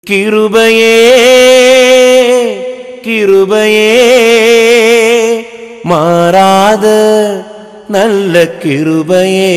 கிருபையே கிருபையே மாறாத நல்ல கிருபையே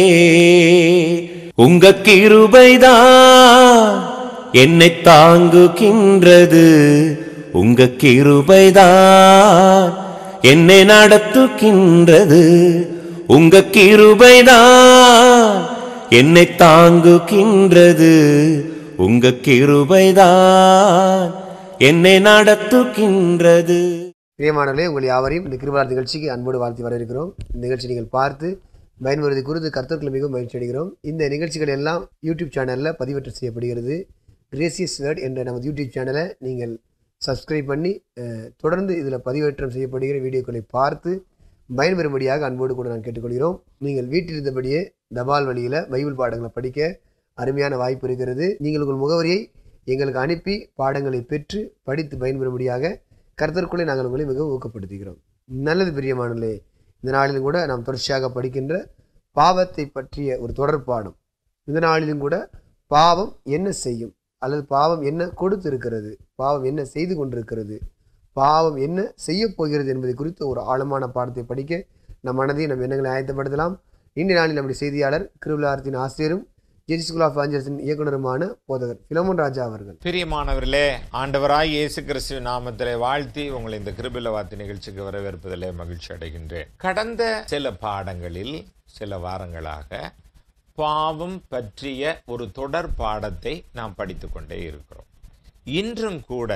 உங்க கிருபைதான் என்னை தாங்குகின்றது உங்க கிருபைதான் என்னை நடத்துகின்றது உங்க கிருபைதான் என்னை தாங்குகின்றது உங்க கிருபைதான் என்னை நடத்துகின்றது பிரியமானவர்களே உங்கள் யாவரையும் இந்த கிருபார் நிகழ்ச்சிக்கு அன்போடு வாழ்த்தி வரவேற்கிறோம் இந்த நிகழ்ச்சி நீங்கள் பார்த்து பயன்படுத்தி குறித்து கருத்துக்களை மிகவும் மகிழ்ச்சி அடைகிறோம் இந்த நிகழ்ச்சிகள் எல்லாம் யூடியூப் சேனலில் பதிவேற்றம் செய்யப்படுகிறது கிரேசியஸ் வேர்ட் என்ற நமது யூடியூப் சேனலை நீங்கள் சப்ஸ்கிரைப் பண்ணி அஹ், தொடர்ந்து இதில் பதிவேற்றம் செய்யப்படுகிற வீடியோக்களை பார்த்து பயன்பெறும்படியாக அன்போடு கூட நான் கேட்டுக்கொள்கிறோம் நீங்கள் வீட்டில் இருந்தபடியே தபால் வழியில் பைபிள் பாடங்களை படிக்க அருமையான வாய்ப்பு இருக்கிறது நீங்கள் உங்கள் முகவரியை எங்களுக்கு அனுப்பி பாடங்களை பெற்று படித்து பயன்பெறும்படியாக கர்த்தருக்குள்ளே நாங்கள் உங்களை மிகவும் ஊக்கப்படுத்துகிறோம் நல்லது பிரியமானங்களே இந்த நாளிலும் கூட நாம் தொடர்ச்சியாக படிக்கின்ற பாவத்தை பற்றிய ஒரு தொடர் பாடம் இந்த நாளிலும் கூட பாவம் என்ன செய்யும் அல்லது பாவம் என்ன கொடுத்திருக்கிறது பாவம் என்ன செய்து கொண்டிருக்கிறது பாவம் என்ன செய்ய போகிறது என்பதை குறித்து ஒரு ஆழமான பாடத்தை படிக்க நம் மனதை நம் எண்ணங்களை ஆயத்தப்படுத்தலாம் இன்றைய நாளில் நம்முடைய செய்தியாளர் கிருவிலாரத்தின் ஆசிரியரும் ஜெஜி ஸ்கூல் ஆஃப் ஆஞ்சல்ஸின் இயக்குனருமான போதகர் பிலமோன் ராஜா அவர்கள் பிரியமானவர்களே ஆண்டவராய் இயேசு கிறிஸ்துவின் நாமத்திலே வாழ்த்தி உங்களை இந்த கிருபில வார்த்தை நிகழ்ச்சிக்கு வரவேற்பதிலே மகிழ்ச்சி அடைகின்றேன் கடந்த சில பாடங்களில் சில வாரங்களாக பாவம் பற்றிய ஒரு தொடர் பாடத்தை நாம் படித்துக் கொண்டே இருக்கிறோம் இன்றும் கூட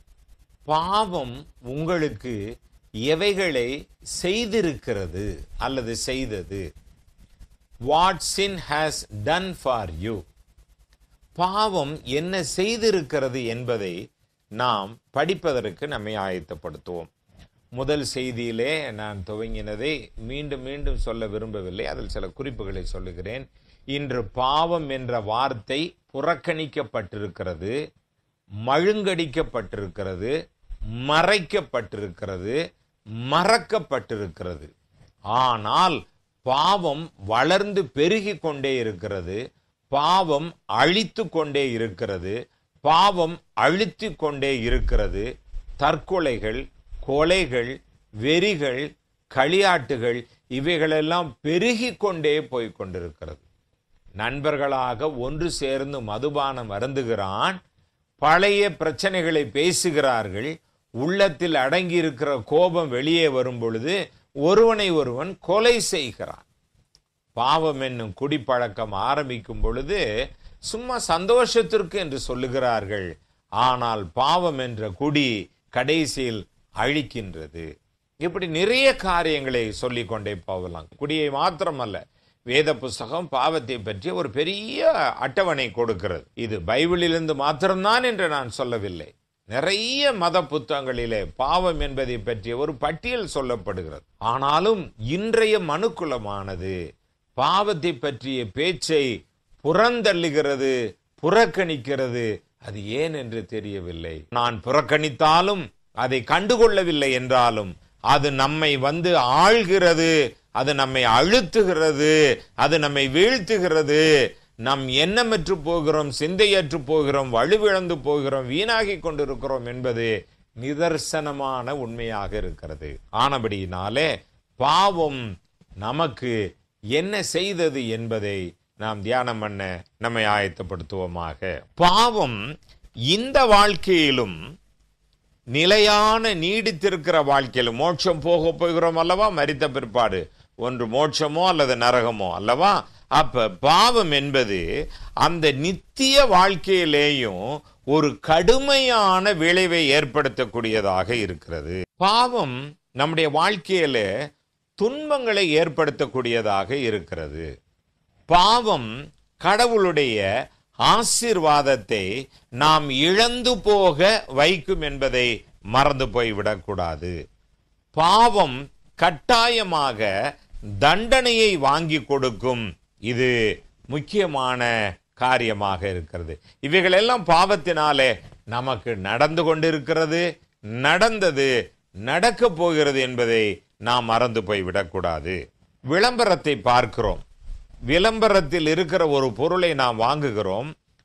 பாவம் உங்களுக்கு எவைகளை செய்திருக்கிறது அல்லது செய்தது what sin has done for you பாவம் என்ன செய்திருக்கிறது என்பதை நாம் படிப்பதற்கு நம்மை ஆயத்தப்படுத்துவோம் முதல் செய்தியிலே நான் துவங்கினதை மீண்டும் மீண்டும் சொல்ல விரும்பவில்லை அதில் சில குறிப்புகளை சொல்லுகிறேன் இன்று பாவம் என்ற வார்த்தை புறக்கணிக்கப்பட்டிருக்கிறது மழுங்கடிக்கப்பட்டிருக்கிறது மறைக்கப்பட்டிருக்கிறது மறக்கப்பட்டிருக்கிறது ஆனால் பாவம் வளர்ந்து பெருகி கொண்டே இருக்கிறது பாவம் அழித்து கொண்டே இருக்கிறது பாவம் அழித்து கொண்டே இருக்கிறது தற்கொலைகள் கொலைகள் வெறிகள் களியாட்டுகள் இவைகளெல்லாம் பெருகி கொண்டே போய்க் கொண்டிருக்கிறது நண்பர்களாக ஒன்று சேர்ந்து மதுபானம் அருந்துகிறான் பழைய பிரச்சனைகளை பேசுகிறார்கள் உள்ளத்தில் அடங்கியிருக்கிற கோபம் வெளியே வரும் பொழுது ஒருவனை ஒருவன் கொலை செய்கிறான் பாவம் என்னும் குடிப்பழக்கம் ஆரம்பிக்கும் பொழுது சும்மா சந்தோஷத்திற்கு என்று சொல்லுகிறார்கள் ஆனால் பாவம் என்ற குடி கடைசியில் அழிக்கின்றது இப்படி நிறைய காரியங்களை சொல்லிக் கொண்டே போகலாம் குடியை மாத்திரமல்ல வேத புஸ்தகம் பாவத்தை பற்றி ஒரு பெரிய அட்டவணை கொடுக்கிறது இது பைபிளிலிருந்து மாத்திரம்தான் என்று நான் சொல்லவில்லை நிறைய மத புத்தகங்களிலே பாவம் என்பதை பற்றிய ஒரு பட்டியல் சொல்லப்படுகிறது ஆனாலும் இன்றைய மனுக்குலமானது பாவத்தை பற்றிய பேச்சை புறந்தள்ளுகிறது புறக்கணிக்கிறது அது ஏன் என்று தெரியவில்லை நான் புறக்கணித்தாலும் அதை கண்டுகொள்ளவில்லை என்றாலும் அது நம்மை வந்து ஆள்கிறது அது நம்மை அழுத்துகிறது அது நம்மை வீழ்த்துகிறது நம் எண்ணமற்று போகிறோம் சிந்தையற்று போகிறோம் வலுவிழந்து போகிறோம் வீணாகி கொண்டிருக்கிறோம் என்பது நிதர்சனமான உண்மையாக இருக்கிறது ஆனபடியினாலே பாவம் நமக்கு என்ன செய்தது என்பதை நாம் தியானம் பண்ண நம்மை ஆயத்தப்படுத்துவோமாக பாவம் இந்த வாழ்க்கையிலும் நிலையான நீடித்திருக்கிற வாழ்க்கையில் மோட்சம் போக போகிறோம் அல்லவா மரித்த பிற்பாடு ஒன்று மோட்சமோ அல்லது நரகமோ அல்லவா அப்ப பாவம் என்பது அந்த நித்திய வாழ்க்கையிலேயும் ஒரு கடுமையான விளைவை ஏற்படுத்தக்கூடியதாக இருக்கிறது பாவம் நம்முடைய வாழ்க்கையில துன்பங்களை ஏற்படுத்தக்கூடியதாக இருக்கிறது பாவம் கடவுளுடைய ஆசீர்வாதத்தை நாம் இழந்து போக வைக்கும் என்பதை மறந்து போய்விடக்கூடாது பாவம் கட்டாயமாக தண்டனையை வாங்கி கொடுக்கும் இது முக்கியமான காரியமாக இருக்கிறது இவைகளெல்லாம் பாவத்தினாலே நமக்கு நடந்து கொண்டிருக்கிறது நடந்தது நடக்க போகிறது என்பதை நாம் மறந்து போய் விடக்கூடாது விளம்பரத்தை பார்க்கிறோம் விளம்பரத்தில் இருக்கிற ஒரு பொருளை நாம் வாங்குகிறோம்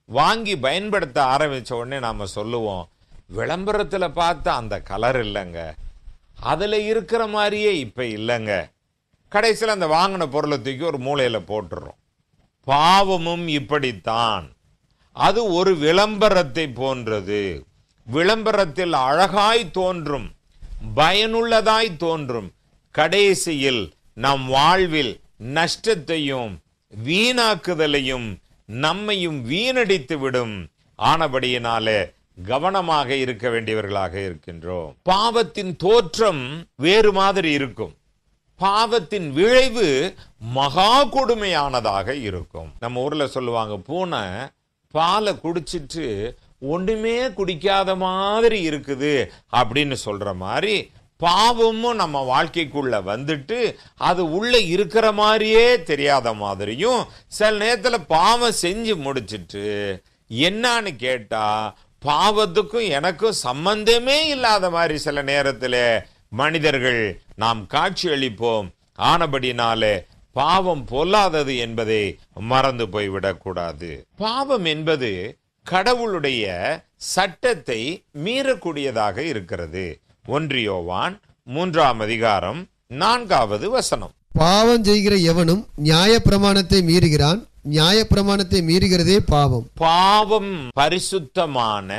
வாங்கி பயன்படுத்த ஆரம்பிச்ச உடனே நாம சொல்லுவோம் விளம்பரத்துல பார்த்த அந்த கலர் இல்லைங்க அதுல இருக்கிற மாதிரியே இப்ப இல்லைங்க கடைசியில் அந்த வாங்கின பொருளை தூக்கி ஒரு மூலையில போட்டுறோம் பாவமும் இப்படித்தான் அது ஒரு விளம்பரத்தை போன்றது விளம்பரத்தில் அழகாய் தோன்றும் பயனுள்ளதாய் தோன்றும் கடைசியில் நம் வாழ்வில் நஷ்டத்தையும் வீணாக்குதலையும் நம்மையும் வீணடித்து விடும் ஆனபடியினாலே கவனமாக இருக்க வேண்டியவர்களாக இருக்கின்றோம் பாவத்தின் தோற்றம் வேறு மாதிரி இருக்கும் பாவத்தின் விளைவு மகா கொடுமையானதாக இருக்கும் நம்ம ஊர்ல சொல்லுவாங்க பூனை பாலை குடிச்சிட்டு ஒண்ணுமே குடிக்காத மாதிரி இருக்குது அப்படின்னு சொல்ற மாதிரி பாவமும் நம்ம வாழ்க்கைக்குள்ள வந்துட்டு அது உள்ள இருக்கிற மாதிரியே தெரியாத மாதிரியும் சில நேரத்துல பாவம் செஞ்சு முடிச்சிட்டு என்னன்னு கேட்டா பாவத்துக்கும் எனக்கும் சம்பந்தமே இல்லாத மாதிரி சில நேரத்துல மனிதர்கள் நாம் காட்சி அளிப்போம் ஆனபடினாலே பாவம் பொல்லாதது என்பதை மறந்து போய்விடக் கூடாது பாவம் என்பது கடவுளுடைய சட்டத்தை மீறக்கூடியதாக இருக்கிறது ஒன்றியோவான் மூன்றாம் அதிகாரம் நான்காவது வசனம் பாவம் செய்கிற எவனும் நியாயப்பிரமாணத்தை மீறுகிறான் நியாயப்பிரமாணத்தை மீறுகிறதே பாவம் பாவம் பரிசுத்தமான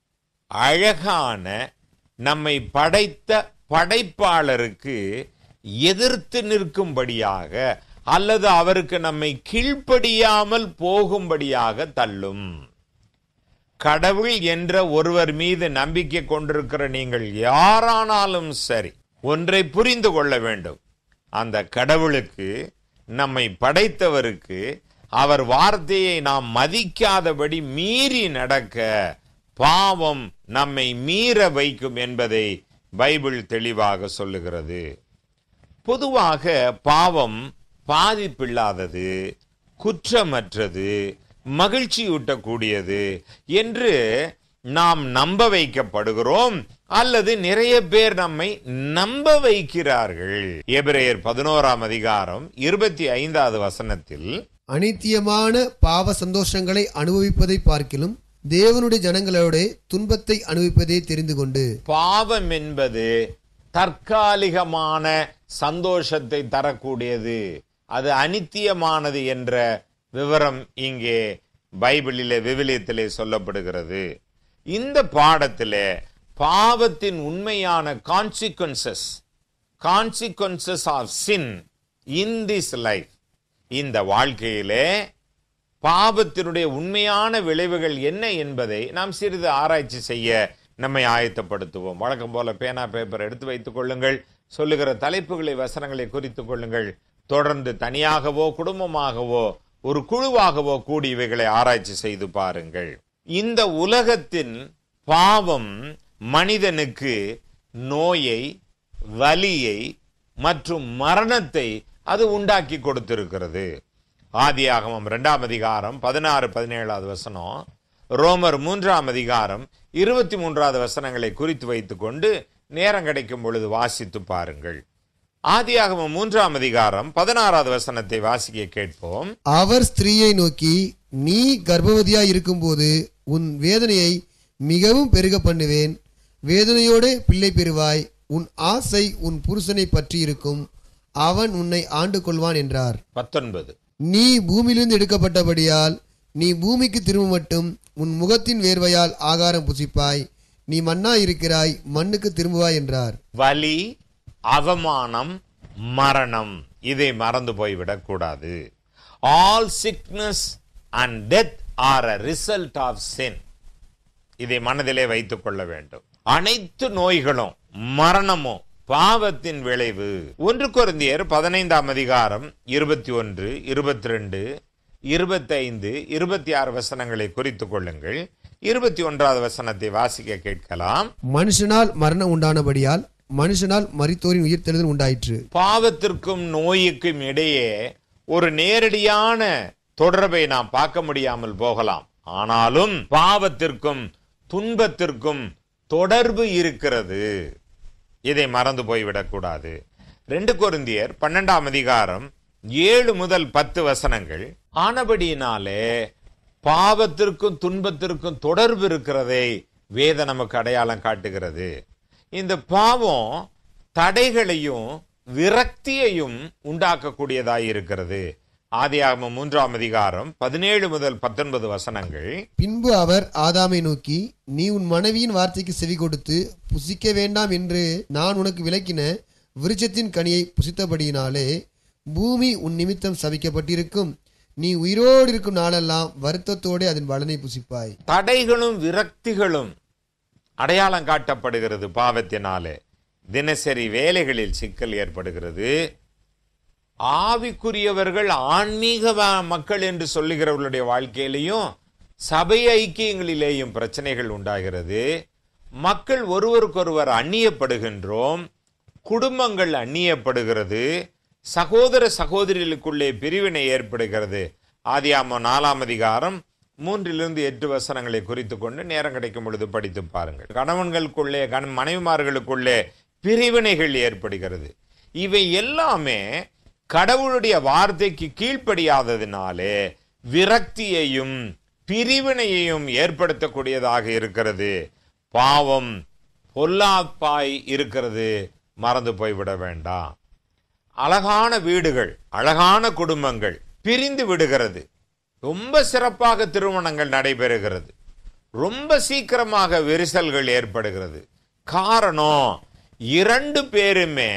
அழகான நம்மை படைத்த படைப்பாளருக்கு எதிர்த்து நிற்கும்படியாக அல்லது அவருக்கு நம்மை கீழ்ப்படியாமல் போகும்படியாக தள்ளும் கடவுள் என்ற ஒருவர் மீது நம்பிக்கை கொண்டிருக்கிற நீங்கள் யாரானாலும் சரி ஒன்றை புரிந்து கொள்ள வேண்டும் அந்த கடவுளுக்கு நம்மை படைத்தவருக்கு அவர் வார்த்தையை நாம் மதிக்காதபடி மீறி நடக்க பாவம் நம்மை மீற வைக்கும் என்பதை பைபிள் தெளிவாக சொல்லுகிறது பொதுவாக பாவம் பாதிப்பில்லாதது குற்றமற்றது மகிழ்ச்சியூட்டக்கூடியது என்று நாம் நம்ப வைக்கப்படுகிறோம் அல்லது நிறைய பேர் நம்மை நம்ப வைக்கிறார்கள் எபிரேயர் பதினோராம் அதிகாரம் இருபத்தி ஐந்தாவது வசனத்தில் அனித்தியமான பாவ சந்தோஷங்களை அனுபவிப்பதை பார்க்கிலும் தேவனுடைய ஜனங்களோட துன்பத்தை அனுபவிப்பதே தெரிந்து கொண்டு பாவம் என்பது தற்காலிகமான சந்தோஷத்தை தரக்கூடியது அது அனித்தியமானது என்ற விவரம் இங்கே பைபிளிலே விவிலியத்திலே சொல்லப்படுகிறது இந்த பாடத்திலே பாவத்தின் உண்மையான consequences consequences of sin in this life இந்த வாழ்க்கையிலே பாவத்தினுடைய உண்மையான விளைவுகள் என்ன என்பதை நாம் சிறிது ஆராய்ச்சி செய்ய நம்மை ஆயத்தப்படுத்துவோம் வழக்கம் போல பேனா பேப்பர் எடுத்து வைத்துக் கொள்ளுங்கள் சொல்லுகிற தலைப்புகளை வசனங்களை குறித்துக் கொள்ளுங்கள் தொடர்ந்து தனியாகவோ குடும்பமாகவோ ஒரு குழுவாகவோ கூடி இவைகளை ஆராய்ச்சி செய்து பாருங்கள் இந்த உலகத்தின் பாவம் மனிதனுக்கு நோயை வலியை மற்றும் மரணத்தை அது உண்டாக்கி கொடுத்திருக்கிறது ஆதியாகமம் இரண்டாம் அதிகாரம் பதினாறு பதினேழாவது வசனம் ரோமர் மூன்றாம் அதிகாரம் இருபத்தி மூன்றாவது வசனங்களை குறித்து வைத்துக்கொண்டு நேரம் கிடைக்கும் பொழுது வாசித்து பாருங்கள் ஆதியாகமம் மூன்றாம் அதிகாரம் பதினாறாவது வசனத்தை வாசிக்க கேட்போம் அவர் ஸ்திரீயை நோக்கி நீ கர்ப்பவதியாய் இருக்கும்போது உன் வேதனையை மிகவும் பெருக பண்ணுவேன் வேதனையோட பிள்ளை பெறுவாய் உன் ஆசை உன் புருஷனை பற்றி இருக்கும் அவன் உன்னை ஆண்டு கொள்வான் என்றார் பத்தொன்பது நீ பூமியிலிருந்து எடுக்கப்பட்டபடியால் நீ பூமிக்கு திரும்ப மட்டும் உன் முகத்தின் வேர்வையால் ஆகாரம் புசிப்பாய் நீ மண்ணா இருக்கிறாய் மண்ணுக்கு திரும்புவாய் என்றார் வலி அவமானம் மரணம் இதை மறந்து போய்விடக் கூடாது all sickness and death are a result of sin இதை மனதிலே வைத்துக் கொள்ள வேண்டும் அனைத்து நோய்களும் மரணமும் பாவத்தின் விளைவு ஒன்று குருந்தியர் பதினைந்தாம் அதிகாரம் இருபத்தி ஒன்று இருபத்தி ரெண்டு இருபத்தைந்து இருபத்தி ஆறு வசனங்களை குறித்துக் கொள்ளுங்கள் இருபத்தி ஒன்றாவது வசனத்தை வாசிக்க கேட்கலாம் மனுஷனால் மரணம் உண்டானபடியால் மனுஷனால் மரித்தோரின் உயிர்த்தெழுதல் உண்டாயிற்று பாவத்திற்கும் நோய்க்கும் இடையே ஒரு நேரடியான தொடர்பை நாம் பார்க்க முடியாமல் போகலாம் ஆனாலும் பாவத்திற்கும் துன்பத்திற்கும் தொடர்பு இருக்கிறது இதை மறந்து போய்விடக் கூடாது ரெண்டு கொரிந்தியர் பன்னெண்டாம் அதிகாரம் ஏழு முதல் பத்து வசனங்கள் ஆனபடியினாலே பாவத்திற்கும் துன்பத்திற்கும் தொடர்பு இருக்கிறதை வேத நமக்கு அடையாளம் காட்டுகிறது இந்த பாவம் தடைகளையும் விரக்தியையும் உண்டாக்கக்கூடியதாய் இருக்கிறது ஆதியாகமம் மூன்றாம் அதிகாரம் பதினேழு முதல் பத்தொன்பது வசனங்கள் பின்பு அவர் ஆதாமை நோக்கி நீ உன் மனைவியின் வார்த்தைக்கு செவி கொடுத்து புசிக்க வேண்டாம் என்று நான் உனக்கு விளக்கின விருட்சத்தின் கனியை புசித்தபடியினாலே பூமி உன் நிமித்தம் சபிக்கப்பட்டிருக்கும் நீ உயிரோடு இருக்கும் நாளெல்லாம் வருத்தத்தோடு அதன் பலனை புசிப்பாய் தடைகளும் விரக்திகளும் அடையாளம் காட்டப்படுகிறது பாவத்தினாலே தினசரி வேலைகளில் சிக்கல் ஏற்படுகிறது ஆவிக்குரியவர்கள் ஆன்மீக வ- மக்கள் என்று சொல்லுகிறவர்களுடைய வாழ்க்கையிலையும் சபை ஐக்கியங்களிலேயும் பிரச்சனைகள் உண்டாகிறது மக்கள் ஒருவருக்கொருவர் அந்நியப்படுகின்றோம் குடும்பங்கள் அந்நியப்படுகிறது சகோதர சகோதரிகளுக்குள்ளே பிரிவினை ஏற்படுகிறது ஆதியாமம் நாலாம் அதிகாரம் மூன்றிலிருந்து எட்டு வசனங்களை குறித்து கொண்டு நேரம் கிடைக்கும் பொழுது படித்து பாருங்கள் கணவன்களுக்குள்ளே கண மனைவிமார்களுக்குள்ளே பிரிவினைகள் ஏற்படுகிறது இவை எல்லாமே கடவுளுடைய வார்த்தைக்கு கீழ்ப்படியாததினாலே விரக்தியையும் பிரிவினையையும் ஏற்படுத்தக்கூடியதாக இருக்கிறது பாவம் பொல்லாப்பாய் இருக்கிறது மறந்து போய்விட வேண்டாம் அழகான வீடுகள் அழகான குடும்பங்கள் பிரிந்து விடுகிறது ரொம்ப சிறப்பாக திருமணங்கள் நடைபெறுகிறது ரொம்ப சீக்கிரமாக விரிசல்கள் ஏற்படுகிறது காரணம் இரண்டு பேருமே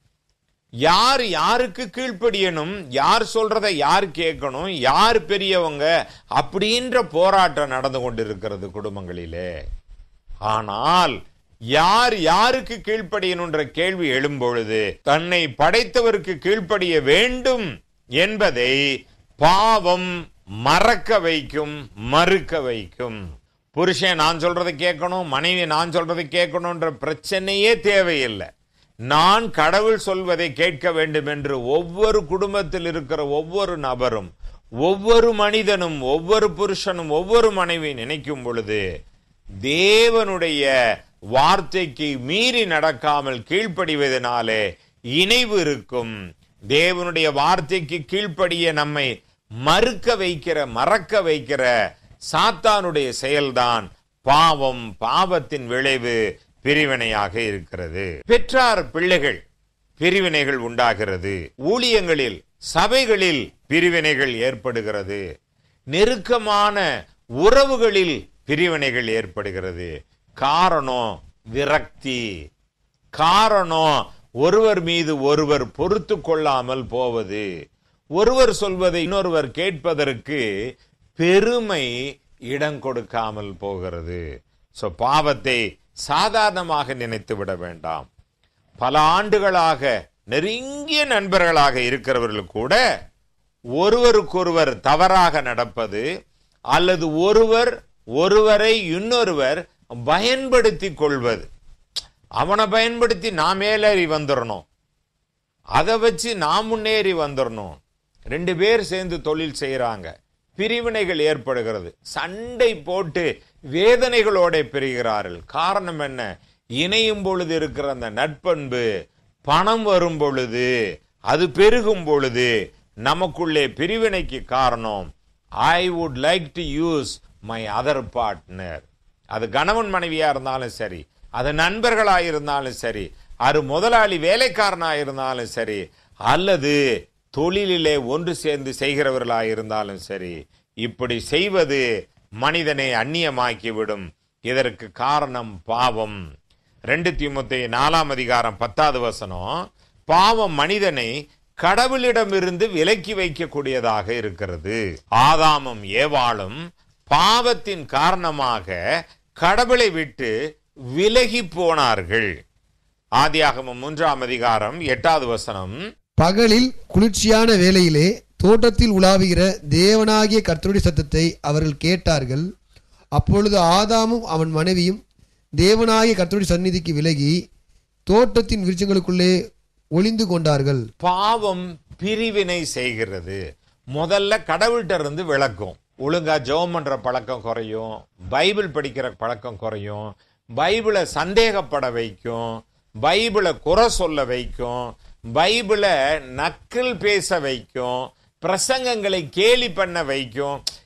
யார் யாருக்கு கீழ்ப்படியணும் யார் சொல்றதை யார் கேட்கணும் யார் பெரியவங்க அப்படின்ற போராட்டம் நடந்து கொண்டிருக்கிறது குடும்பங்களிலே ஆனால் யார் யாருக்கு கீழ்ப்படியணுன்ற கேள்வி எழும்பொழுது தன்னை படைத்தவருக்கு கீழ்ப்படிய வேண்டும் என்பதை பாவம் மறக்க வைக்கும் மறுக்க வைக்கும் புருஷன் நான் சொல்றதை கேட்கணும் மனைவி நான் சொல்றதை கேட்கணும்ன்ற பிரச்சனையே தேவையில்லை நான் கடவுள் சொல்வதை கேட்க வேண்டும் என்று ஒவ்வொரு குடும்பத்தில் இருக்கிற ஒவ்வொரு நபரும் ஒவ்வொரு மனிதனும் ஒவ்வொரு புருஷனும் ஒவ்வொரு மனைவி நினைக்கும் பொழுது தேவனுடைய வார்த்தைக்கு மீறி நடக்காமல் கீழ்ப்படிவதனாலே இணைவு இருக்கும் தேவனுடைய வார்த்தைக்கு கீழ்ப்படிய நம்மை மறுக்க வைக்கிற மறக்க வைக்கிற சாத்தானுடைய செயல்தான் பாவம் பாவத்தின் விளைவு பிரிவினையாக இருக்கிறது பெற்றார் பிள்ளைகள் பிரிவினைகள் உண்டாகிறது ஊழியங்களில் சபைகளில் பிரிவினைகள் ஏற்படுகிறது நெருக்கமான உறவுகளில் பிரிவினைகள் ஏற்படுகிறது காரணம் விரக்தி காரணம் ஒருவர் மீது ஒருவர் பொறுத்து கொள்ளாமல் போவது ஒருவர் சொல்வதை இன்னொருவர் கேட்பதற்கு பெருமை இடம் கொடுக்காமல் போகிறது சோ பாவத்தை சாதாரணமாக நினைத்து விட வேண்டாம் பல ஆண்டுகளாக நெருங்கிய நண்பர்களாக இருக்கிறவர்கள் கூட ஒருவருக்கொருவர் தவறாக நடப்பது அல்லது ஒருவர் ஒருவரை இன்னொருவர் பயன்படுத்திக் கொள்வது அவனை பயன்படுத்தி நான் மேலேறி வந்துடணும் அதை வச்சு நான் முன்னேறி வந்துடணும் ரெண்டு பேர் சேர்ந்து தொழில் செய்கிறாங்க பிரிவினைகள் ஏற்படுகிறது சண்டை போட்டு வேதனைகளோட பிரிகிறார்கள் காரணம் என்ன இணையும் பொழுது இருக்கிற அந்த நட்பண்பு பணம் வரும் பொழுது அது பெருகும் பொழுது நமக்குள்ளே பிரிவினைக்கு காரணம் I would like to use my other partner அது கணவன் மனைவியா இருந்தாலும் சரி அது நண்பர்களா இருந்தாலும் சரி அது முதலாளி வேலைக்காரனா இருந்தாலும் சரி அல்லது தொழிலிலே ஒன்று சேர்ந்து செய்கிறவர்களா இருந்தாலும் சரி இப்படி செய்வது மனிதனை அந்நியமாக்கிவிடும் இதற்கு காரணம் பாவம் ரெண்டு தீமுத்தை நாலாம் அதிகாரம் பத்தாவது வசனம் பாவம் மனிதனை கடவுளிடமிருந்து விலக்கி வைக்கக்கூடியதாக இருக்கிறது ஆதாமும் ஏவாளும் பாவத்தின் காரணமாக கடவுளை விட்டு விலகி போனார்கள் ஆதியாகமம் மூன்றாம் அதிகாரம் எட்டாவது வசனம் பகலில் குளிர்ச்சியான வேளையிலே தோட்டத்தில் உலாவுகிற தேவனாகிய கர்த்தருடைய சத்தத்தை அவர்கள் கேட்டார்கள் அப்பொழுது ஆதாமும் அவன் மனைவியும் தேவனாகிய கர்த்தருடைய சந்நிதிக்கு விலகி தோட்டத்தின் விருட்சங்களுக்குள்ளே ஒளிந்து கொண்டார்கள் பாவம் பிரிவினை செய்கிறது முதல்ல கடவுள்கிட்ட இருந்து விளக்கும் ஒழுங்கா ஜெபம் பண்ற பழக்கம் குறையும் பைபிள் படிக்கிற பழக்கம் குறையும் பைபிளை சந்தேகப்பட வைக்கும் பைபிளை குறை சொல்ல வைக்கும் பைபிளை நக்கல் பேச வைக்கும் பிரசங்கங்களை கேலி பண்ண வைக்கும்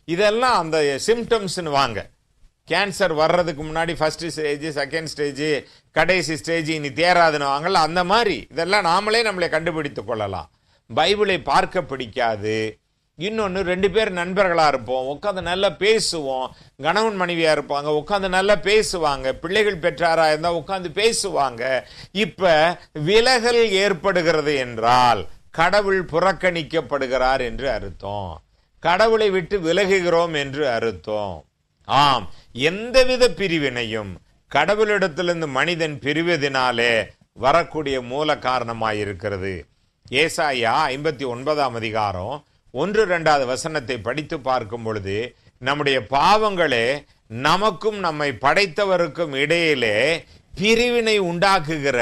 இதெல்லாம் அந்த சிம்டம்ஸ்னு வாங்க கேன்சர் வர்றதுக்கு முன்னாடி ஃபர்ஸ்ட் ஸ்டேஜ் செகண்ட் ஸ்டேஜ் கடைசி ஸ்டேஜ் இனி தேராதுன்னு வாங்கல அந்த மாதிரி இதெல்லாம் நாமளே நம்மளை கண்டுபிடித்துக் கொள்ளலாம் பைபிளை பார்க்க பிடிக்காது இன்னொன்று ரெண்டு பேர் நண்பர்களாக இருப்போம் உட்காந்து நல்லா பேசுவோம் கணவன் மனைவியாக இருப்பாங்க உட்காந்து நல்லா பேசுவாங்க பிள்ளைகள் பெற்றாராக இருந்தால் உட்காந்து பேசுவாங்க இப்போ விலகல் ஏற்படுகிறது என்றால் கடவுள் புறக்கணிக்கப்படுகிறார் என்று அர்த்தம் கடவுளை விட்டு விலகுகிறோம் என்று அர்த்தம் ஆம் எந்தவித பிரிவினையும் கடவுளிடத்திலிருந்து மனிதன் பிரிவதினாலே வரக்கூடிய மூல காரணமாயிருக்கிறது ஏசாயா ஐம்பத்தி ஒன்பதாம் அதிகாரம் ஒன்று ரெண்டாவது வசனத்தை படித்து பார்க்கும் பொழுது நம்முடைய பாவங்களே நமக்கும் நம்மை படைத்தவருக்கும் இடையிலே பிரிவினை உண்டாக்குகிற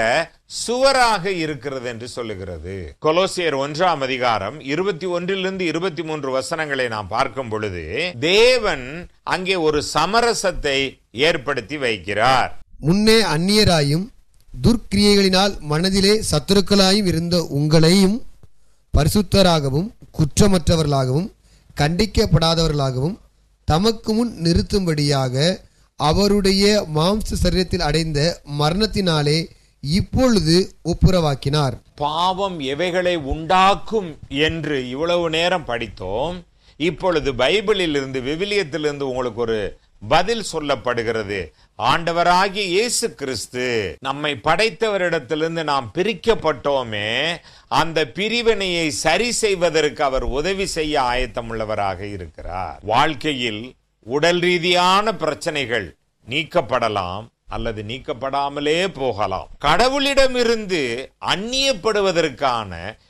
சுவராக இருக்கிறது என்று சொல்லுகிறது கொலோசியர் ஒன்றாம் அதிகாரம் இருபத்தி ஒன்றிலிருந்து இருபத்தி மூன்று வசனங்களை நாம் பார்க்கும் பொழுது தேவன் அங்கே ஒரு சமரசத்தை ஏற்படுத்தி வைக்கிறார் முன்னே அந்நியராயும் துர்க்கிரியைகளினால் மனதிலே சத்துருக்களாயும் இருந்த உங்களையும் பரிசுத்தராகவும் குற்றமற்றவர்களாகவும் கண்டிக்கப்படாதவர்களாகவும் தமக்கு முன் நிறுத்தும்படியாக அவருடைய மாம்ச சரீரத்தில் அடைந்த மரணத்தினாலே இப்பொழுது ஒப்புரவாக்கினார் பாவம் எவைகளை உண்டாக்கும் என்று இவ்வளவு நேரம் படித்தோம் இப்பொழுது பைபிளில் இருந்து விவிலியத்திலிருந்து உங்களுக்கு ஒரு பதில் சொல்லப்படுகிறது ஆண்டவராகிய இயேசு கிறிஸ்து நம்மை படைத்தவரிடத்திலிருந்து நாம் பிரிக்கப்பட்டோமே அந்த பிரிவினையை சரி செய்வதற்கு அவர் உதவி செய்ய ஆயத்தமுள்ளவராக இருக்கிறார் வாழ்க்கையில் உடல் ரீதியான பிரச்சனைகள் நீக்கப்படலாம் அல்லது நீக்கப்படாமலே போகலாம் கடவுளிடமிருந்து அந்நியப்படுவதற்கான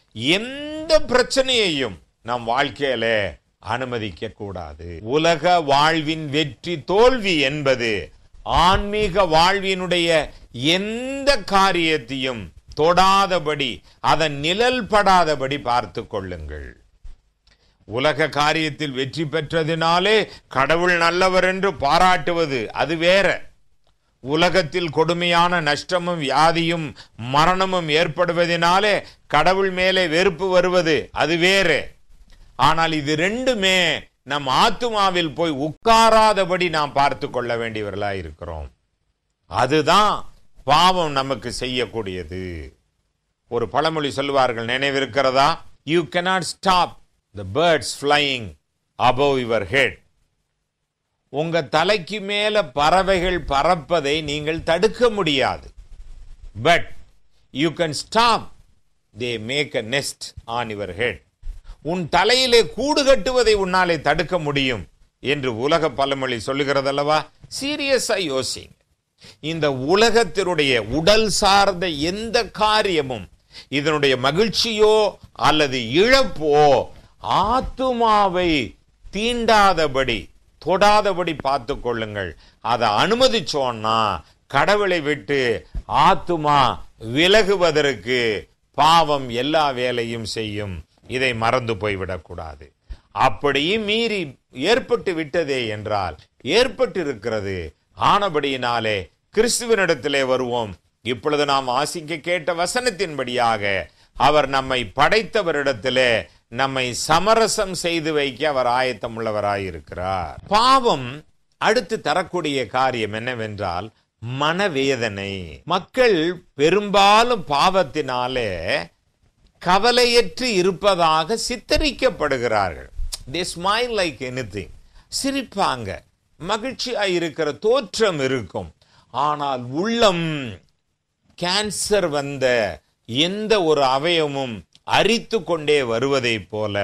எந்த பிரச்சனையையும் நம் வாழ்க்கையில அனுமதிக்க கூடாது உலக வாழ்வின் வெற்றி தோல்வி என்பது ஆன்மீக வாழ்வினுடைய எந்த காரியத்தையும் தொடாதபடி அதன் நிழல் படாதபடி பார்த்து கொள்ளுங்கள் உலக காரியத்தில் வெற்றி பெற்றதினாலே கடவுள் நல்லவர் என்று பாராட்டுவது அது வேற உலகத்தில் கொடுமையான நஷ்டமும் வியாதியும் மரணமும் ஏற்படுவதினாலே கடவுள் மேலே வெறுப்பு வருவது அது வேறு ஆனால் இது ரெண்டுமே நம் ஆத்துமாவில் போய் உட்காராதபடி நாம் பார்த்து கொள்ள வேண்டியவர்களாக இருக்கிறோம் அதுதான் பாவம் நமக்கு செய்யக்கூடியது ஒரு பழமொழி சொல்லுவார்கள் நினைவிருக்கிறதா you cannot stop the birds flying above your head உங்க தலைக்கு மேல பறவைகள் பறப்பதை நீங்கள் தடுக்க முடியாது but you can stop they make a nest on your head உன் தலையிலே கூடு கட்டுவதை உன்னாலே தடுக்க முடியும் என்று உலக பழமொழி சொல்லுகிறதல்லவா சீரியஸா யோசிங்க இந்த உலகத்தினுடைய உடல் சார்ந்த எந்த காரியமும் இதனுடைய மகிழ்ச்சியோ அல்லது இழப்போ ஆத்துமாவை தீண்டாதபடி தொடாதபடி பார்த்து கொள்ளுங்கள் அதை அனுமதிச்சோன்னா கடவுளை விட்டு ஆத்துமா விலகுவதற்கு பாவம் எல்லா வேலையும் செய்யும் இதை மறந்து போய்விடக்கூடாது அப்படியும் மீறி ஏற்பட்டு விட்டதே என்றால் ஏற்பட்டு இருக்கிறது ஆனபடியினாலே கிறிஸ்துவனிடத்திலே வருவோம் இப்பொழுது நாம் வாசிக்க கேட்ட வசனத்தின்படியாக அவர் நம்மை படைத்தவரிடத்திலே நம்மை சமரசம் செய்து வைக்க அவர் ஆயத்தம் உள்ளவராயிருக்கிறார் பாவம் அடுத்து தரக்கூடிய காரியம் என்னவென்றால் மனவேதனை மக்கள் பெரும்பாலும் பாவத்தினாலே கவலையற்று இருப்பதாக சித்தரிக்கப்படுகிறார்கள் தே ஸ்மைல் லைக் எனிதிங் சிரிப்பாங்க மகிழ்ச்சியா இருக்கிற தோற்றம் இருக்கும் ஆனால் உள்ளம் கேன்சர் வந்த எந்த ஒரு அவயமும் அரித்து கொண்டே வருவதைப் போல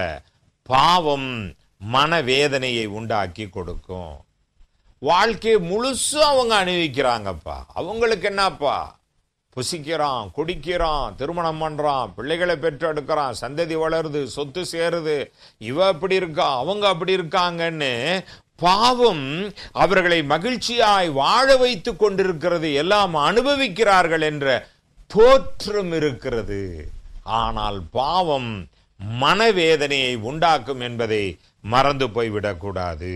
பாவம் மனவேதனையை உண்டாக்கி கொடுக்கும் வாழ்க்கை முழுசும் அவங்க அனுபவிக்கிறாங்கப்பா அவங்களுக்கு என்னப்பா புசிக்கிறான் குடிக்கிறான் திருமணம் பண்றான் பிள்ளைகளை பெற்றெடுக்கிறான் சந்ததி வளருது சொத்து சேருது இவ அப்படி இருக்கா அவங்க அப்படி இருக்காங்கன்னு பாவம் அவர்களை மகிழ்ச்சியாய் வாழ வைத்துக் கொண்டிருக்கிறது எல்லாம் அனுபவிக்கிறார்கள் என்ற தோற்றம் இருக்கிறது ஆனால் பாவம் மனவேதனையை உண்டாக்கும் என்பதை மறந்து போய்விடக்கூடாது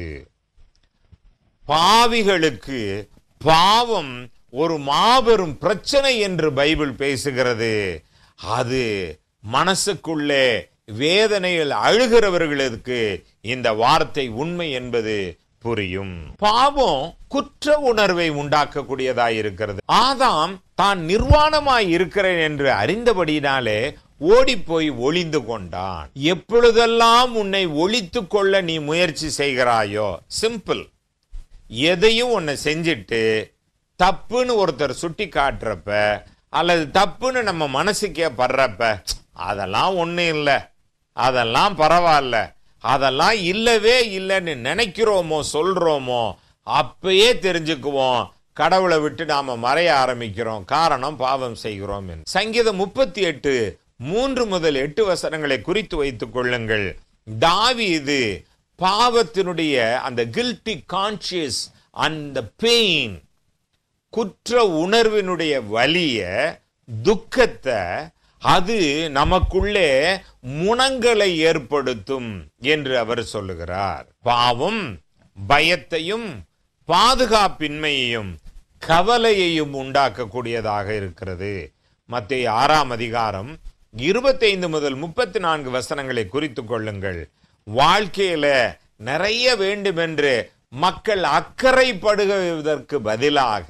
பாவிகளுக்கு பாவம் ஒரு மாபெரும் பிரச்சனை என்று பைபிள் பேசுகிறது அது மனசுக்குள்ளே வேதனையில் அழுகிறவர்களுக்கு இந்த வார்த்தை உண்மை என்பது புரியும் பாவம் குற்ற உணர்வை உண்டாக்கக்கூடியதாய் இருக்கிறது ஆதாம் தான் நிர்வாணமாய் இருக்கிறேன் என்று அறிந்தபடியினாலே ஓடிப்போய் ஒளிந்து கொண்டான் எப்பொழுதெல்லாம் உன்னை ஒளித்துக் கொள்ள நீ முயற்சி செய்கிறாயோ சிம்பிள் எதையும் ஒன்று செஞ்சுட்டு தப்புன்னு ஒருத்தர் சுட்டி காட்டுறப்ப அல்லது தப்புன்னு நம்ம மனசுக்கே படுறப்ப அதெல்லாம் ஒன்றும் இல்லை அதெல்லாம் பரவாயில்ல அதெல்லாம் இல்லவே இல்லைன்னு நினைக்கிறோமோ சொல்றோமோ அப்பயே தெரிஞ்சுக்குவோம் கடவுளை விட்டு நாம மறைய ஆரம்பிக்கிறோம் காரணம் பாவம் செய்கிறோம் என்று. சங்கீதம் முப்பத்தி எட்டு மூன்று முதல் எட்டு வசனங்களை குறித்து வைத்துக் கொள்ளுங்கள் தாவீது பாவத்தினுடைய அந்த கில்ட்டி கான்சியஸ் அந்த பெயின் குற்ற உணர்வினுடைய வலிய துக்கத்தை அது நமக்குள்ளே முனங்களை ஏற்படுத்தும் என்று அவர் சொல்லுகிறார் பாவம் பயத்தையும் பாதுகாப்பின்மையையும் கவலையையும் உண்டாக்கக்கூடியதாக இருக்கிறது மத்திய ஆறாம் அதிகாரம் இருபத்தைந்து முதல் முப்பத்தி நான்கு வசனங்களை குறித்துக் கொள்ளுங்கள் வாழ்க்கையில நிறைய வேண்டுமென்று மக்கள் அக்கறைப்படுவதற்கு பதிலாக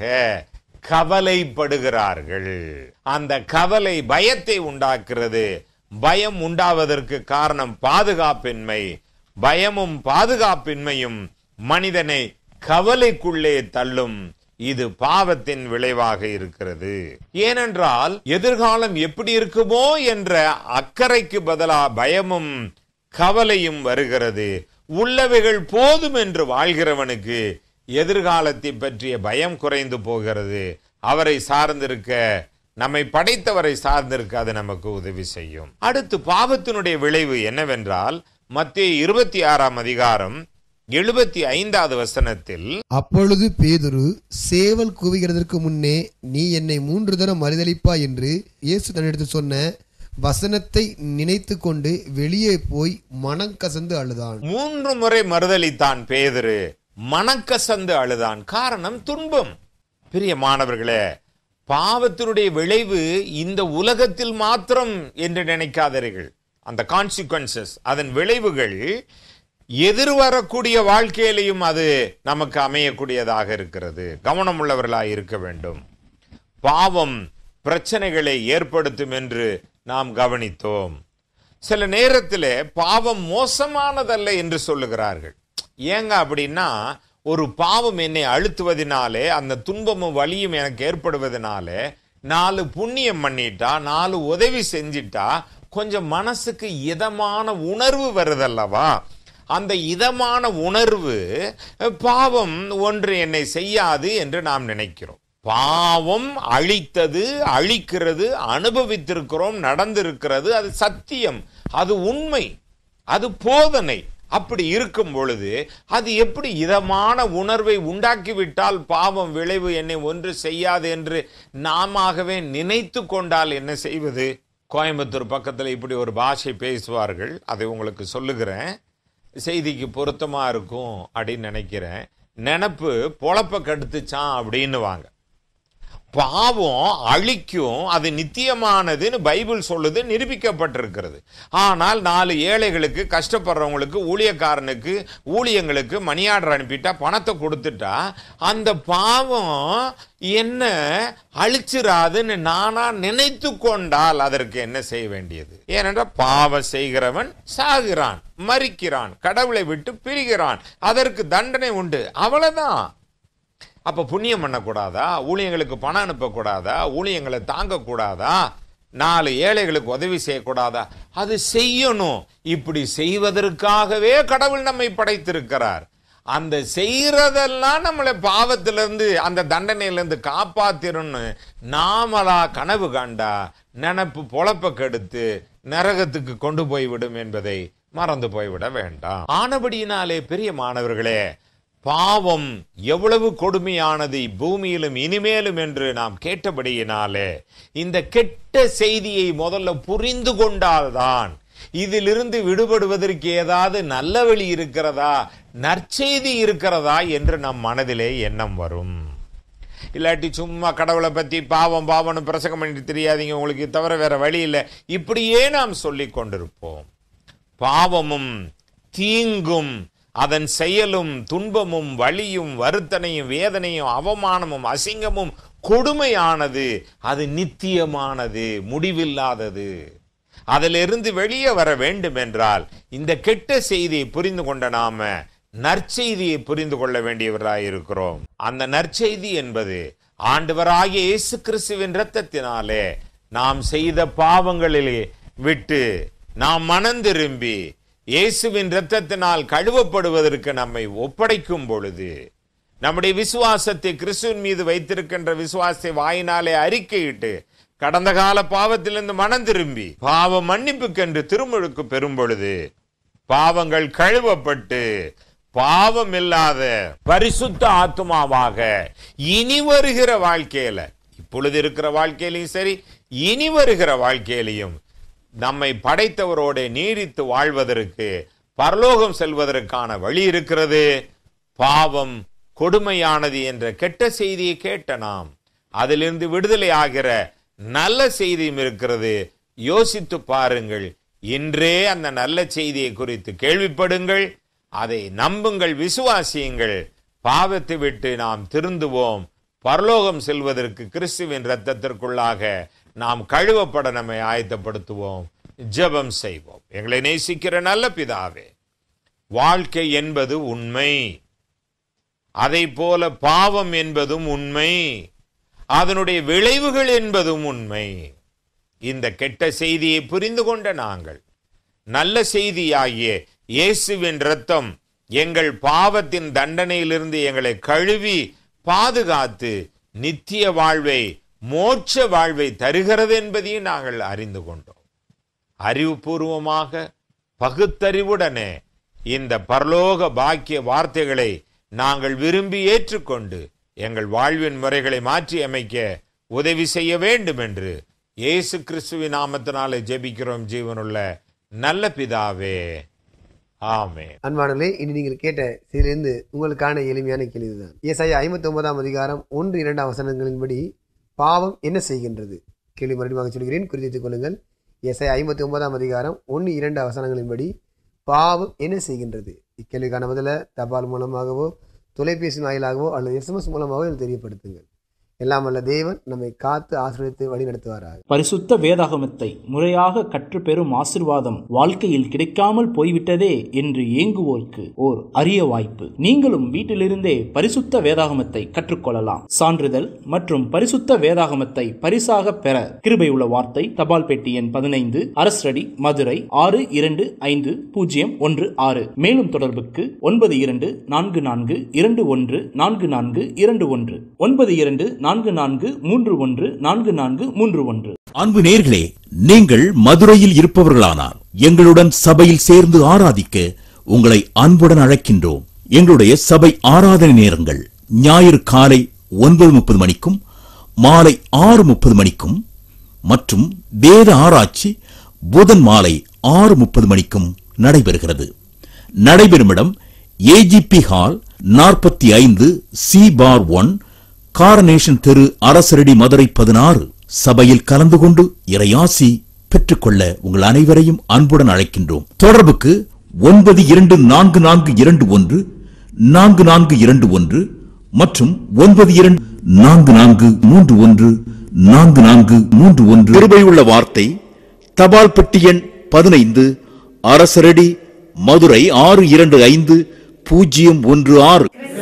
கவலைப்படுகிறார்கள் அந்த கவலை பயத்தை உண்டாக்குறது பயம் உண்டாவதற்கு காரணம் பாதுகாப்பின்மை பயமும் பாதுகாப்பின்மையும் மனிதனை கவலைக்குள்ளே தள்ளும் இது பாவத்தின் விளைவாக இருக்கிறது ஏனென்றால் எதிர்காலம் எப்படி இருக்குமோ என்ற அக்கறைக்கு பதிலா பயமும் கவலையும் வருகிறது உள்ளவைகள் போதும் என்று வாழ்கிறவனுக்கு எதிர்காலத்தை பற்றிய பயம் குறைந்து போகிறது அவரை சார்ந்திருக்க நம்மை படைத்தவரை சார்ந்திருக்க அது நமக்கு உதவி செய்யும் அடுத்து பாவத்தினுடைய விளைவு என்னவென்றால் மத்திய இருபத்தி ஆறாம் அதிகாரம் எழுபத்தி ஐந்தாவது வசனத்தில் அப்பொழுது பேதுரு சேவல் கூவுகிறதற்கு முன்னே நீ என்னை மூன்று தரம் மறுதளிப்பா என்று இயேசு தன்னிடத்தில் சொன்ன வசனத்தை நினைத்து கொண்டு வெளியே போய் மனம் கசந்து அழுதான் மூன்று முறை மறுதளித்தான் பேதுரு மனக்கசந்து அழுதான் காரணம் துன்பம் பிரிய மாணவர்களே பாவத்தினுடைய விளைவு இந்த உலகத்தில் மாத்திரம் என்று நினைக்காதீர்கள் அந்த கான்சிக்வன்சஸ் அதன் விளைவுகள் எதிர்வரக்கூடிய வாழ்க்கையிலையும் அது நமக்கு அமையக்கூடியதாக இருக்கிறது கவனம் உள்ளவர்களாய் இருக்க வேண்டும் பாவம் பிரச்சனைகளை ஏற்படுத்தும் என்று நாம் கவனித்தோம் சில நேரத்தில் பாவம் மோசமானதல்ல என்று சொல்லுகிறார்கள் ஏங்க அப்படின்னா ஒரு பாவம் என்னை அழுத்துவதனாலே அந்த துன்பமும் வலியும் எனக்கு ஏற்படுவதனாலே நாலு புண்ணியம் பண்ணிட்டா நாலு உதவி செஞ்சிட்டா கொஞ்சம் மனசுக்கு இதமான உணர்வு வருதல்லவா அந்த இதமான உணர்வு பாவம் ஒன்று என்னை செய்யாது என்று நாம் நினைக்கிறோம் பாவம் அழித்தது அழிக்கிறது அனுபவித்திருக்கிறோம் நடந்திருக்கிறது அது சத்தியம் அது உண்மை அது போதனை அப்படி இருக்கும் பொழுது அது எப்படி இதமான உணர்வை உண்டாக்கிவிட்டால் பாவம் விளைவு என்னை ஒன்று செய்யாது என்று நாமவே நினைத்து கொண்டால் என்ன செய்வது கோயம்புத்தூர் பக்கத்தில் இப்படி ஒரு பாஷை பேசுவார்கள் அதை உங்களுக்கு சொல்லுகிறேன் செய்திக்கு பொருத்தமா இருக்கும் அப்படின்னு நினைக்கிறேன் நினப்பு பொழப்ப கெடுத்துச்சான் அப்படின்னுவாங்க பாவம் அழிக்கும் அது நித்தியமானதுன்னு பைபிள் சொல்லுது நிரூபிக்கப்பட்டிருக்கிறது ஆனால் நாலு ஏழைகளுக்கு கஷ்டப்படுறவங்களுக்கு ஊழியக்காரனுக்கு ஊழியங்களுக்கு மணி ஆர்டர் அனுப்பிட்டா பணத்தை கொடுத்துட்டா அந்த பாவம் என்ன அழிச்சிராதுன்னு நானா நினைத்து கொண்டால் அதற்கு என்ன செய்ய வேண்டியது ஏனென்றால் பாவம் செய்கிறவன் சாகிறான் மறிக்கிறான் கடவுளை விட்டு பிரிகிறான் அதற்கு தண்டனை உண்டு அவ்வளவுதான் அப்ப புண்ணியம் பண்ணக்கூடாதா ஊழியங்களுக்கு பணம் அனுப்பக்கூடாதா ஊழியங்களை தாங்கக்கூடாதா நாலு ஏழைகளுக்கு உதவி செய்யக்கூடாதா அது செய்யணும் இப்படி செய்வதற்காகவே கடவுள் நம்மை படைத்திருக்கிறார் அந்த செய்யறதெல்லாம் நம்மளை பாவத்திலிருந்து அந்த தண்டனையிலிருந்து காப்பாத்திரன்னு நாமளா கனவு கண்டா நினப்பு பொழப்ப கெடுத்து நரகத்துக்கு கொண்டு போய்விடும் என்பதை மறந்து போய்விட வேண்டாம் ஆனபடியினாலே பெரிய மாணவர்களே பாவம் எவ்வளவு கொடுமையானது பூமியிலும் இனிமேலும் என்று நாம் கேட்டபடியினாலே இந்த கெட்ட செய்தியை முதல்ல புரிந்து கொண்டால்தான் இதிலிருந்து விடுபடுவதற்கு ஏதாவது நல்ல வழி இருக்கிறதா நற்செய்தி இருக்கிறதா என்று நம் மனதிலே எண்ணம் வரும் இல்லாட்டி சும்மா கடவுளை பத்தி பாவம் பாவம்னு பிரசங்கம் பண்ணிட்டு தெரியாதீங்க உங்களுக்கு தவிர வேற வழி இல்லை இப்படியே நாம் சொல்லிக் கொண்டிருப்போம் பாவமும் தீங்கும் அதன் செயலும் துன்பமும் வலியும் வருத்தனையும் வேதனையும் அவமானமும் அசிங்கமும் கொடுமையானது அது நித்தியமானது முடிவில்லாதது அதிலிருந்து வெளியே வர வேண்டும் என்றால் இந்த கெட்ட செய்தியை புரிந்து கொண்ட நாம நற்செய்தியை புரிந்து கொள்ள வேண்டியவராய் இருக்கிறோம் அந்த நற்செய்தி என்பது ஆண்டவராகிய இயேசு கிறிஸ்துவின் இரத்தத்தினாலே நாம் செய்த பாவங்களிலே விட்டு நாம் மனம் திரும்பி இயேசுவின் இரத்தத்தினால் கழுவப்படுவதற்கு நம்மை ஒப்படைக்கும் பொழுது நம்முடைய விசுவாசத்தை கிறிஸ்துவின் மீது வைத்திருக்கின்ற விசுவாசத்தை வாயினாலே அறிக்கையிட்டு கடந்த கால பாவத்திலிருந்து மனம் திரும்பி பாவ மன்னிப்புக்கென்று திருமுழுக்கு பெறும் பொழுது பாவங்கள் கழுவப்பட்டு பாவம் இல்லாத பரிசுத்த ஆத்மாவாக இனி வருகிற வாழ்க்கையில இப்பொழுது இருக்கிற வாழ்க்கையிலையும் சரி இனி வருகிற வாழ்க்கையிலையும் நம்மை படைத்தவரோட நீடித்து வாழ்வதற்கு பரலோகம் செல்வதற்கான வழி இருக்கிறது பாவம் கொடுமையானது என்ற கெட்ட செய்தியை கேட்ட நாம் அதிலிருந்து விடுதலை ஆகிற நல்ல செய்தியும் இருக்கிறது யோசித்து பாருங்கள் இன்றே அந்த நல்ல செய்தியை குறித்து கேள்விப்படுங்கள் அதை நம்புங்கள் விசுவாசியுங்கள் பாவத்தை விட்டு நாம் திருந்துவோம் பரலோகம் செல்வதற்கு கிறிஸ்துவின் இரத்தத்திற்குள்ளாக நாம் கழுவப்பட நம்மை ஆயத்தப்படுத்துவோம் ஜெபம் செய்வோம் எங்களை நேசிக்கிற நல்ல பிதாவே வாழ்க்கை என்பது உண்மை அதை போல பாவம் என்பதும் உண்மை அதனுடைய விளைவுகள் என்பதும் உண்மை இந்த கெட்ட செய்தியை புரிந்து கொண்ட நாங்கள் நல்ல செய்தியாகிய இயேசுவின் இரத்தம் எங்கள் பாவத்தின் தண்டனையிலிருந்து எங்களை கழுவி பாதுகாத்து நித்திய வாழ்வை மோட்ச வாழ்வை தருகிறது என்பதையும் நாங்கள் அறிந்து கொண்டோம் அறிவுபூர்வமாக பகுத்தறிவுடனே இந்த பரலோக பாக்கிய வார்த்தைகளை நாங்கள் விரும்பி ஏற்றுக்கொண்டு எங்கள் வாழ்வின் முறைகளை மாற்றி அமைக்க உதவி செய்ய வேண்டும் என்று இயேசு கிறிஸ்துவின் நாமத்தினாலே ஜெபிக்கிறோம் ஜீவனுள்ள நல்ல பிதாவே ஆமே அன்பானங்களே இனி நீங்கள் கேட்ட செய்தியிலிருந்து உங்களுக்கான எளிமையான கேள்விதான் ஏசாயா ஐம்பத்தி ஒன்பதாம் அதிகாரம் ஒன்று இரண்டாம் வசனங்களின்படி பாவம் என்ன செய்கின்றது கேள்வி மறுபடியும் சொல்கிறேன் குறித்துக் கொள்ளுங்கள் ஏசாயா ஐம்பத்தி ஒன்பதாம் அதிகாரம் ஒன்று இரண்டு வசனங்களின்படி பாவம் என்ன செய்கின்றது இக்கேள்விக்கான பதில தபால் மூலமாகவோ தொலைபேசி வாயிலாகவோ அல்லது எஸ்எம்எஸ் மூலமாகவோ இதில் தெரியப்படுத்துங்கள் எல்லாம் வல்ல தேவன் நம்மை காத்து ஆசிரியத்து வழி நடத்துவாராக பரிசுத்த வேதாகமத்தை முறையாக கற்றுப்பெறும் ஆசிர்வாதம் வாழ்க்கையில் கிடைக்காமல் போய்விட்டதே என்று ஏங்குவோருக்கு ஓர் அரிய வாய்ப்பு நீங்களும் வீட்டிலிருந்தே பரிசுத்த வேதாகமத்தை கற்றுக்கொள்ளலாம் சான்றிதழ் மற்றும் பரிசுத்த வேதாகமத்தை பரிசாக பெற கிருபை உள்ள வார்த்தை தபால் பெட்டி எண் பதினைந்து அரசடி மதுரை ஆறு இரண்டு ஐந்து பூஜ்ஜியம் ஒன்று ஆறு மேலும் தொடர்புக்கு ஒன்பது இரண்டு நான்கு நான்கு இரண்டு ஒன்று நான்கு நான்கு இரண்டு ஒன்று ஒன்பது இரண்டு நான்கு நான்கு மூன்று ஒன்று நான்கு நான்கு மூன்று ஒன்று அன்பு நேர்களே நீங்கள் மதுரையில் இருப்பவர்களானார் எங்களுடன் சபையில் சேர்ந்து ஆராதிக்க உங்களை அன்புடன் அழைக்கின்றோம் எங்களுடைய சபை ஆராதனை நேரங்கள் ஞாயிறு காலை ஒன்பது முப்பது மணிக்கும் மாலை ஆறு முப்பது மணிக்கும் மற்றும் வேத ஆராய்ச்சி புதன் மாலை ஆறு முப்பது மணிக்கும் நடைபெறுகிறது நடைபெறும் இடம் ஏஜிபி ஹால் நாற்பத்தி ஐந்து சி பார் ஒன் காரனேஷன் தெரு அரசரடி மதுரை பதினாறு சபையில் கலந்து கொண்டு இறையாசி பெற்றுக்கொள்ள உங்கள் அனைவரையும் அன்புடன் அழைக்கின்றோம் தொடர்புக்கு ஒன்பது இரண்டு நான்கு நான்கு இரண்டு ஒன்று நான்கு நான்கு இரண்டு ஒன்று மற்றும் ஒன்பது இரண்டு நான்கு நான்கு மூன்று ஒன்று நான்கு நான்கு மூன்று ஒன்று கிருபையுள்ள வார்த்தை தபால் பெட்டி எண் பதினைந்து அரசரடி மதுரை ஆறு இரண்டு ஐந்து பூஜ்ஜியம் ஒன்று ஆறு